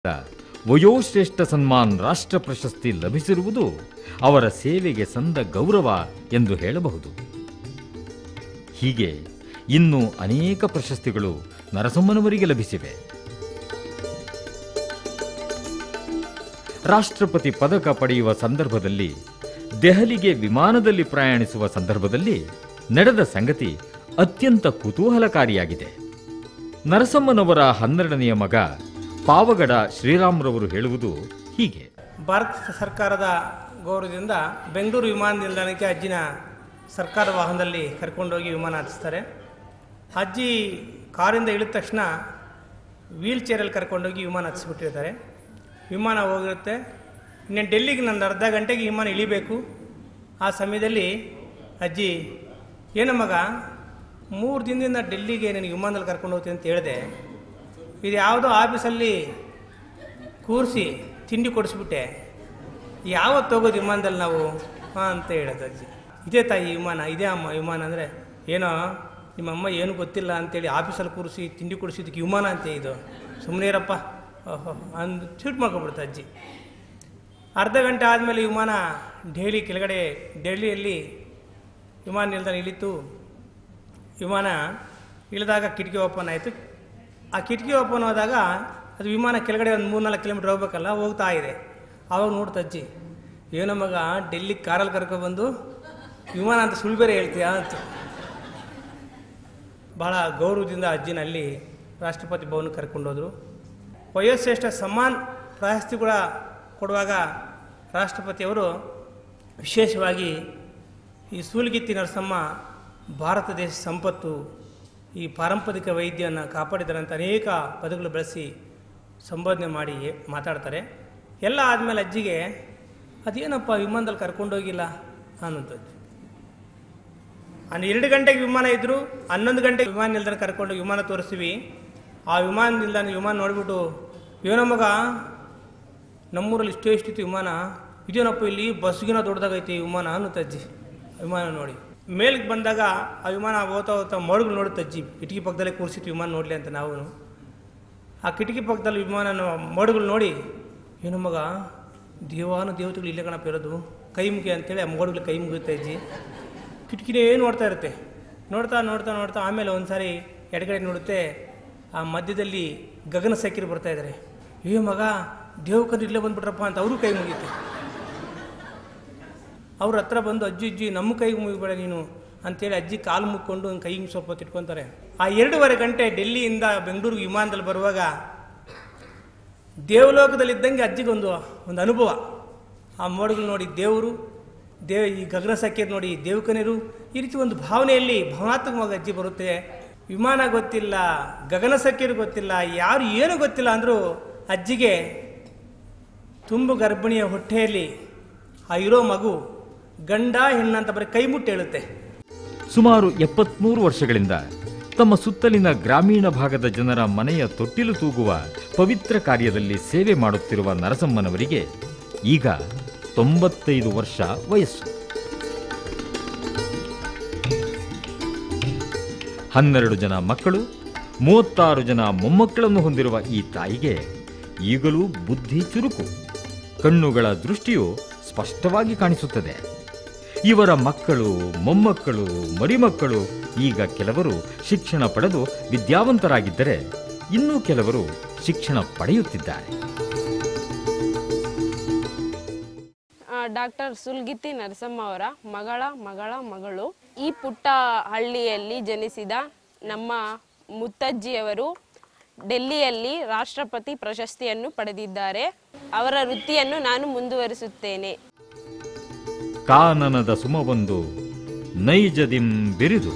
ವಯೋಶ್ರೇಷ್ಠ ಸನ್ಮಾನ್ ರಾಷ್ಟ್ರ ಪ್ರಶಸ್ತಿ ಲಭಿಸಿರುವುದು ಅವರ ಸೇವೆಗೆ ಸಂದ ಗೌರವ ಎಂದು ಹೇಳಬಹುದು ಹೀಗೆ ಇನ್ನೂ ಅನೇಕ ಪ್ರಶಸ್ತಿಗಳು ನರಸಮ್ಮನವರಿಗೆ ಲಭಿಸಿವೆ ರಾಷ್ಟ್ರಪತಿ ಪದಕ ಪಡೆಯುವ ಸಂದರ್ಭದಲ್ಲಿ ದೆಹಲಿಗೆ ವಿಮಾನದಲ್ಲಿ ಪ್ರಯಾಣಿಸುವ ಸಂದರ್ಭದಲ್ಲಿ ನಡೆದ ಸಂಗತಿ ಅತ್ಯಂತ ಕುತೂಹಲಕಾರಿಯಾಗಿದೆ ನರಸಮ್ಮನವರ ಹನ್ನೆರಡನೆಯ ಮಗ ಪಾವಗಡ ಶ್ರೀರಾಮ್ರವರು ಹೇಳುವುದು ಹೀಗೆ ಭಾರತ ಸರ್ಕಾರದ ಗೌರವದಿಂದ ಬೆಂಗಳೂರು ವಿಮಾನ ನಿಲ್ದಾಣಕ್ಕೆ ಅಜ್ಜಿನ ಸರ್ಕಾರ ವಾಹನದಲ್ಲಿ ಕರ್ಕೊಂಡೋಗಿ ವಿಮಾನ ಹತ್ತಿಸ್ತಾರೆ ಅಜ್ಜಿ ಕಾರಿಂದ ಇಳಿದ ತಕ್ಷಣ ವೀಲ್ ಚೇರಲ್ಲಿ ಕರ್ಕೊಂಡೋಗಿ ವಿಮಾನ ಹತ್ತಿಸ್ಬಿಟ್ಟಿರ್ತಾರೆ ವಿಮಾನ ಹೋಗಿರುತ್ತೆ ಇನ್ನು ಡೆಲ್ಲಿಗೆ ನಂದು ಅರ್ಧ ಗಂಟೆಗೆ ವಿಮಾನ ಇಳಿಬೇಕು ಆ ಸಮಯದಲ್ಲಿ ಅಜ್ಜಿ ಏನು ಮಗ ಮೂರು ದಿನದಿಂದ ಡೆಲ್ಲಿಗೆ ನನಗೆ ವಿಮಾನದಲ್ಲಿ ಕರ್ಕೊಂಡು ಹೋಗ್ತೀನಿ ಅಂತ ಹೇಳಿದೆ ಇದು ಯಾವುದೋ ಆಫೀಸಲ್ಲಿ ಕೂರಿಸಿ ತಿಂಡಿ ಕೊಡಿಸ್ಬಿಟ್ಟೆ ಯಾವತ್ತು ಹೋಗೋದು ವಿಮಾನದಲ್ಲಿ ನಾವು ಹಾಂ ಅಂತ ಹೇಳೋದು ಅಜ್ಜಿ ಇದೇ ತಾಯಿ ವಿಮಾನ ಇದೇ ಅಮ್ಮ ವಿಮಾನ ಅಂದರೆ ಏನೋ ನಿಮ್ಮಮ್ಮ ಏನು ಗೊತ್ತಿಲ್ಲ ಅಂತೇಳಿ ಆಫೀಸಲ್ಲಿ ಕೂರಿಸಿ ತಿಂಡಿ ಕೊಡಿಸಿದ್ದಕ್ಕೆ ವಿಮಾನ ಅಂತ ಇದು ಸುಮ್ಮನೆ ಇರಪ್ಪ ಓಹೋ ಅಂದು ಚೂಟ್ ಮಾಡ್ಕೊಬಿಡ್ತು ಅಜ್ಜಿ ಅರ್ಧ ಗಂಟೆ ಆದಮೇಲೆ ವಿಮಾನ ಡೆಹಲಿ ಕೆಳಗಡೆ ಡೆಲ್ಲಿಯಲ್ಲಿ ವಿಮಾನ ನಿಲ್ದಾಣ ಇಳಿತು ವಿಮಾನ ಇಳಿದಾಗ ಕಿಟಕಿ ಓಪನ್ ಆಯಿತು ಆ ಕಿಟಕಿ ಓಪನ್ ಆದಾಗ ಅದು ವಿಮಾನ ಕೆಳಗಡೆ ಒಂದು ಮೂರ್ನಾಲ್ಕು ಕಿಲೋಮೀಟ್ರ್ ಹೋಗ್ಬೇಕಲ್ಲ ಹೋಗ್ತಾ ಇದೆ ಆವಾಗ ನೋಡ್ತಾ ಅಜ್ಜಿ ಏನೋ ಮಗ ಡೆಲ್ಲಿ ಕಾರಲ್ಲಿ ಕರ್ಕೊಬಂದು ವಿಮಾನ ಅಂತ ಸುಳ್ಳು ಬೇರೆ ಹೇಳ್ತೀಯಾ ಅಂತ ಭಾಳ ಗೌರವದಿಂದ ಅಜ್ಜಿನ ಅಲ್ಲಿ ರಾಷ್ಟ್ರಪತಿ ಭವನಕ್ಕೆ ಕರ್ಕೊಂಡೋದ್ರು ವಯೋಶ್ರೇಷ್ಠ ಸಮ್ಮಾನ್ ಪ್ರಶಸ್ತಿ ಕೂಡ ಕೊಡುವಾಗ ರಾಷ್ಟ್ರಪತಿಯವರು ವಿಶೇಷವಾಗಿ ಈ ಸೂಲಗಿತ್ತಿ ನರಸಮ್ಮ ಭಾರತ ದೇಶ ಸಂಪತ್ತು ಈ ಪಾರಂಪರಿಕ ವೈದ್ಯನ ಕಾಪಾಡಿದ್ದಾರೆ ಅಂತ ಅನೇಕ ಪದಗಳು ಬಳಸಿ ಸಂಬೋಧನೆ ಮಾಡಿ ಮಾತಾಡ್ತಾರೆ ಎಲ್ಲ ಆದಮೇಲೆ ಅಜ್ಜಿಗೆ ಅದೇನಪ್ಪ ವಿಮಾನದಲ್ಲಿ ಕರ್ಕೊಂಡೋಗಿಲ್ಲ ಅನ್ನೋಂಥದ್ದು ಎರಡು ಗಂಟೆಗೆ ವಿಮಾನ ಇದ್ದರು ಹನ್ನೊಂದು ಗಂಟೆಗೆ ವಿಮಾನ ನಿಲ್ದಾಣ ಕರ್ಕೊಂಡು ವಿಮಾನ ತೋರಿಸ್ತೀವಿ ಆ ವಿಮಾನ ನಿಲ್ದಾಣ ವಿಮಾನ ನೋಡಿಬಿಟ್ಟು ಏನೋ ಮಗ ನಮ್ಮೂರಲ್ಲಿ ಇಷ್ಟೇ ಇಷ್ಟಿತ್ತು ವಿಮಾನ ಇದೇನಪ್ಪ ಇಲ್ಲಿ ಬಸ್ಗಿನ ದೊಡ್ಡದಾಗೈತಿ ಈ ವಿಮಾನ ಅನ್ನುತ್ತೆ ಅಜ್ಜಿ ವಿಮಾನ ನೋಡಿ ಮೇಲ್ಗೆ ಬಂದಾಗ ಆ ವಿಮಾನ ಹೋಗ್ತಾ ಹೋಗ್ತಾ ಮೋಡ್ಗಳು ನೋಡುತ್ತೆ ಅಜ್ಜಿ ಕಿಟಕಿ ಪಕ್ಕದಲ್ಲೇ ಕೂರಿಸಿತ್ತು ವಿಮಾನ ನೋಡಲಿ ಅಂತ ನಾವು ಆ ಕಿಟಕಿ ಪಕ್ಕದಲ್ಲಿ ವಿಮಾನ ಮೋಡ್ಗಳು ನೋಡಿ ಏನು ಮಗ ದೇವಾನು ದೇವತೆಗಳು ಇಲ್ಲೇ ಕಣಪ್ಪ ಇರೋದು ಕೈ ಮುಗಿ ಅಂತೇಳಿ ಆ ಮೋಡ್ಗಳು ಕೈ ಮುಗುತ್ತೆ ಅಜ್ಜಿ ಕಿಟಕಿನೇ ನೋಡ್ತಾ ಇರುತ್ತೆ ನೋಡ್ತಾ ನೋಡ್ತಾ ನೋಡ್ತಾ ಆಮೇಲೆ ಒಂದು ಸಾರಿ ಎಡಗಡೆ ನೋಡುತ್ತೆ ಆ ಮಧ್ಯದಲ್ಲಿ ಗಗನ ಸೈಕಿರು ಬರ್ತಾ ಇದ್ದಾರೆ ಏ ಮಗ ದೇವಕರು ಇಲ್ಲೇ ಬಂದ್ಬಿಟ್ರಪ್ಪ ಅಂತ ಅವರು ಕೈ ಮುಗೀತು ಅವ್ರ ಹತ್ರ ಬಂದು ಅಜ್ಜಿ ಅಜ್ಜಿ ನಮ್ಮ ಕೈಗೆ ಮುಗಿಬೇಡ ನೀನು ಅಂತೇಳಿ ಅಜ್ಜಿ ಕಾಲು ಮುಕ್ಕೊಂಡು ಒಂದು ಕೈಗೆ ಸ್ವಲ್ಪ ಹೊತ್ತು ಇಟ್ಕೊತಾರೆ ಆ ಎರಡೂವರೆ ಗಂಟೆ ಡೆಲ್ಲಿಯಿಂದ ಬೆಂಗಳೂರಿಗೆ ವಿಮಾನದಲ್ಲಿ ಬರುವಾಗ ದೇವಲೋಕದಲ್ಲಿದ್ದಂಗೆ ಅಜ್ಜಿಗೊಂದು ಒಂದು ಅನುಭವ ಆ ಮೋಡಗಳು ನೋಡಿ ದೇವರು ದೇವ ಈ ಗಗನ ಸಖ್ಯದ ನೋಡಿ ದೇವಕನರು ಈ ರೀತಿ ಒಂದು ಭಾವನೆಯಲ್ಲಿ ಭಾವನಾತ್ಮಕವಾಗಿ ಅಜ್ಜಿ ಬರುತ್ತೆ ವಿಮಾನ ಗೊತ್ತಿಲ್ಲ ಗಗನ ಸಖ್ಯರು ಗೊತ್ತಿಲ್ಲ ಯಾರು ಏನು ಗೊತ್ತಿಲ್ಲ ಅಂದರೂ ಅಜ್ಜಿಗೆ ತುಂಬು ಗರ್ಭಿಣಿಯ ಹೊಟ್ಟೆಯಲ್ಲಿ ಆ ಇರೋ ಮಗು ಗಂಡ ಹೆಣ್ಣಂತ ಬರೀ ಕೈ ಮುಟ್ಟಿ ಹೇಳುತ್ತೆ ಸುಮಾರು ಎಪ್ಪತ್ಮೂರು ವರ್ಷಗಳಿಂದ ತಮ್ಮ ಸುತ್ತಲಿನ ಗ್ರಾಮೀಣ ಭಾಗದ ಜನರ ಮನೆಯ ತೊಟ್ಟಿಲು ತೂಗುವ ಪವಿತ್ರ ಕಾರ್ಯದಲ್ಲಿ ಸೇವೆ ಮಾಡುತ್ತಿರುವ ನರಸಮ್ಮನವರಿಗೆ ಈಗ ತೊಂಬತ್ತೈದು ವರ್ಷ ವಯಸ್ಸು ಹನ್ನೆರಡು ಜನ ಮಕ್ಕಳು ಮೂವತ್ತಾರು ಜನ ಮೊಮ್ಮಕ್ಕಳನ್ನು ಹೊಂದಿರುವ ಈ ತಾಯಿಗೆ ಈಗಲೂ ಬುದ್ಧಿ ಚುರುಕು ಕಣ್ಣುಗಳ ದೃಷ್ಟಿಯು ಸ್ಪಷ್ಟವಾಗಿ ಕಾಣಿಸುತ್ತದೆ ಇವರ ಮಕ್ಕಳು ಮೊಮ್ಮಕ್ಕಳು ಮರಿಮಕ್ಕಳು ಈಗ ಕೆಲವರು ಶಿಕ್ಷಣ ಪಡೆದು ವಿದ್ಯಾವಂತರಾಗಿದ್ದರೆ ಇನ್ನೂ ಕೆಲವರು ಶಿಕ್ಷಣ ಪಡೆಯುತ್ತಿದ್ದಾರೆ ಡಾಕ್ಟರ್ ಸುಲ್ಗಿತ್ತಿ ನರಸಮ್ಮ ಅವರ ಮಗಳ ಮಗಳ ಮಗಳು ಈ ಪುಟ್ಟ ಹಳ್ಳಿಯಲ್ಲಿ ಜನಿಸಿದ ನಮ್ಮ ಮುತ್ತಜ್ಜಿಯವರು ಡೆಲ್ಲಿಯಲ್ಲಿ ರಾಷ್ಟ್ರಪತಿ ಪ್ರಶಸ್ತಿಯನ್ನು ಪಡೆದಿದ್ದಾರೆ ಅವರ ವೃತ್ತಿಯನ್ನು ನಾನು ಮುಂದುವರಿಸುತ್ತೇನೆ ಕಾನನದ ಸುಮವೊಂದು ನೈಜದಿಂ ಬಿರಿದು